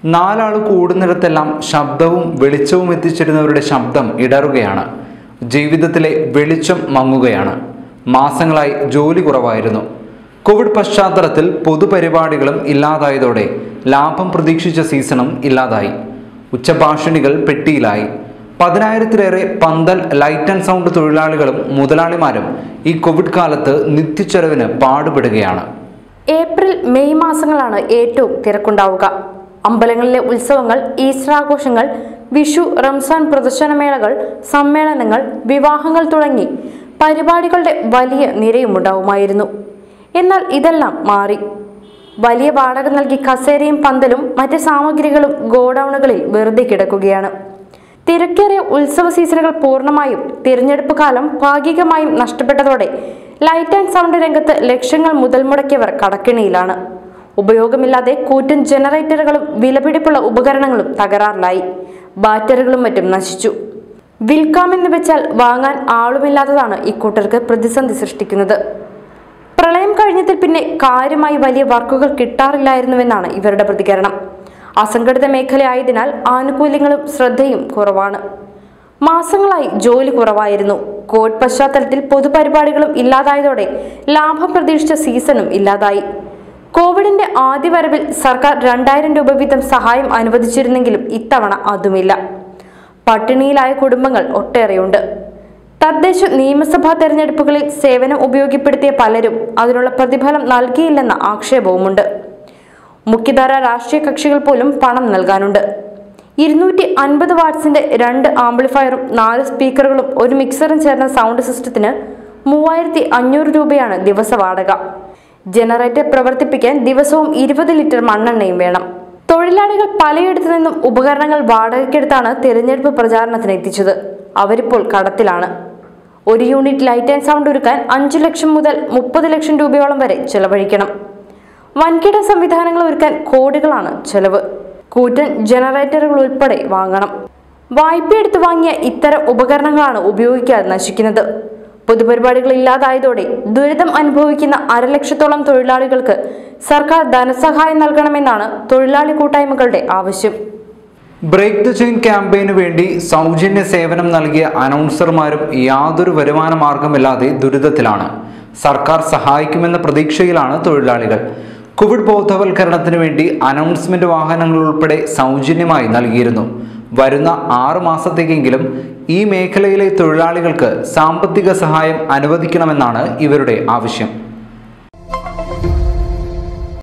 നാലാൾ കൂടുന്നിടത്തെല്ലാം ശബ്ദവും വെളിച്ചവും എത്തിച്ചിരുന്നവരുടെ ശബ്ദം ഇടറുകയാണ് ജീവിതത്തിലെ വെളിച്ചം മങ്ങുകയാണ് മാസങ്ങളായി ജോലി കുറവായിരുന്നു കോവിഡ് പശ്ചാത്തലത്തിൽ പൊതുപരിപാടികളും ഇല്ലാതായതോടെ ലാഭം പ്രതീക്ഷിച്ച സീസണും ഇല്ലാതായി ഉച്ചഭാഷിണികൾ പെട്ടിയിലായി പതിനായിരത്തിലേറെ പന്തൽ ലൈറ്റ് ആൻഡ് സൗണ്ട് തൊഴിലാളികളും മുതലാളിമാരും ഈ കോവിഡ് കാലത്ത് നിത്യച്ചെലവിന് പാടുപെടുകയാണ് ഏപ്രിൽ മെയ് മാസങ്ങളാണ് ഏറ്റവും തിരക്കുണ്ടാവുക അമ്പലങ്ങളിലെ ഉത്സവങ്ങൾ ഈസ്റ്റർ ആഘോഷങ്ങൾ വിഷു റംസാൻ പ്രദർശനമേളകൾ സമ്മേളനങ്ങൾ വിവാഹങ്ങൾ തുടങ്ങി പരിപാടികളുടെ വലിയ നിരയുമുണ്ടാവുമായിരുന്നു എന്നാൽ ഇതെല്ലാം മാറി വലിയ വാടക നൽകി കസേരയും പന്തലും മറ്റ് സാമഗ്രികളും ഗോഡൌണുകളിൽ വെറുതെ കിടക്കുകയാണ് തിരക്കേറിയ ഉത്സവ സീസണുകൾ പൂർണ്ണമായും തിരഞ്ഞെടുപ്പ് കാലം ഭാഗികമായും നഷ്ടപ്പെട്ടതോടെ ലൈറ്റ് ആൻഡ് സൗണ്ട് രംഗത്ത് ലക്ഷങ്ങൾ മുതൽ മുടക്കിയവർ കടക്കിണിയിലാണ് ഉപയോഗമില്ലാതെ കൂറ്റൻ ജനറേറ്ററുകളും വിലപിടിപ്പുള്ള ഉപകരണങ്ങളും തകരാറിലായി ബാറ്ററികളും മറ്റും നശിച്ചു വിൽക്കാമെന്ന് വെച്ചാൽ വാങ്ങാൻ ആളുമില്ലാത്തതാണ് ഇക്കൂട്ടർക്ക് പ്രതിസന്ധി സൃഷ്ടിക്കുന്നത് പ്രളയം കഴിഞ്ഞതിൽ പിന്നെ കാര്യമായി വലിയ വർക്കുകൾ കിട്ടാറില്ലായിരുന്നുവെന്നാണ് ഇവരുടെ പ്രതികരണം അസംഘടിത മേഖലയായതിനാൽ ആനുകൂല്യങ്ങളും ശ്രദ്ധയും കുറവാണ് മാസങ്ങളായി ജോലി കുറവായിരുന്നു കോവിഡ് പശ്ചാത്തലത്തിൽ പൊതുപരിപാടികളും ഇല്ലാതായതോടെ ലാഭം പ്രതീക്ഷിച്ച സീസണും ഇല്ലാതായി കോവിഡിന്റെ ആദ്യ വരവിൽ സർക്കാർ രണ്ടായിരം രൂപ വീതം സഹായം അനുവദിച്ചിരുന്നെങ്കിലും ഇത്തവണ അതുമില്ല പട്ടിണിയിലായ കുടുംബങ്ങൾ ഒട്ടേറെയുണ്ട് തദ്ദേശ നിയമസഭാ തെരഞ്ഞെടുപ്പുകളിൽ സേവനം ഉപയോഗപ്പെടുത്തിയ പലരും അതിനുള്ള പ്രതിഫലം നൽകിയില്ലെന്ന ആക്ഷേപവുമുണ്ട് മുഖ്യധാര രാഷ്ട്രീയ കക്ഷികൾ പോലും പണം നൽകാനുണ്ട് ഇരുന്നൂറ്റി അൻപത് വാട്ട്സിന്റെ രണ്ട് ആംപ്ലിഫയറും നാല് സ്പീക്കറുകളും ഒരു മിക്സറും ചേർന്ന സൗണ്ട് സിസ്റ്റത്തിന് മൂവായിരത്തി അഞ്ഞൂറ് രൂപയാണ് ദിവസ വാടക ജനറേറ്റർ പ്രവർത്തിപ്പിക്കാൻ ദിവസവും ഇരുപത് ലിറ്റർ മണ്ണെണ്ണയും വേണം തൊഴിലാളികൾ പലയിടത്തു നിന്നും ഉപകരണങ്ങൾ വാടകയ്ക്കെടുത്താണ് തിരഞ്ഞെടുപ്പ് പ്രചാരണത്തിന് എത്തിച്ചത് അവരിപ്പോൾ കടത്തിലാണ് ഒരു യൂണിറ്റ് ലൈറ്റ് ആൻഡ് സൗണ്ട് ഒരുക്കാൻ അഞ്ചു ലക്ഷം മുതൽ മുപ്പത് ലക്ഷം രൂപയോളം വരെ ചെലവഴിക്കണം വൻകിട സംവിധാനങ്ങൾ ഒരുക്കാൻ കോടികളാണ് ചെലവ് കൂറ്റൻ ജനറേറ്ററുകൾ ഉൾപ്പെടെ വാങ്ങണം വായ്പ എടുത്തു വാങ്ങിയ ഇത്തരം ഉപകരണങ്ങളാണ് ഉപയോഗിക്കാതെ നശിക്കുന്നത് പൊതുപരിപാടികൾ ഇല്ലാതായതോടെ ദുരിതം അനുഭവിക്കുന്ന അരലക്ഷത്തോളം തൊഴിലാളികൾക്ക് സർക്കാർ ധനസഹായം നൽകണമെന്നാണ് തൊഴിലാളി കൂട്ടായ്മകളുടെ ആവശ്യം ബ്രേക്ക് ദ ചെയിൻ ക്യാമ്പയിനു വേണ്ടി സൗജന്യ സേവനം നൽകിയ അനൗൺസർമാരും യാതൊരു വരുമാന മാർഗമില്ലാതെ ദുരിതത്തിലാണ് സർക്കാർ സഹായിക്കുമെന്ന പ്രതീക്ഷയിലാണ് തൊഴിലാളികൾ കോവിഡ് ബോധവൽക്കരണത്തിന് വേണ്ടി അനൗൺസ്മെന്റ് വാഹനങ്ങൾ ഉൾപ്പെടെ സൗജന്യമായി നൽകിയിരുന്നു വരുന്ന ആറു മാസത്തേക്കെങ്കിലും ഈ മേഖലയിലെ തൊഴിലാളികൾക്ക് സാമ്പത്തിക സഹായം അനുവദിക്കണമെന്നാണ് ഇവരുടെ ആവശ്യം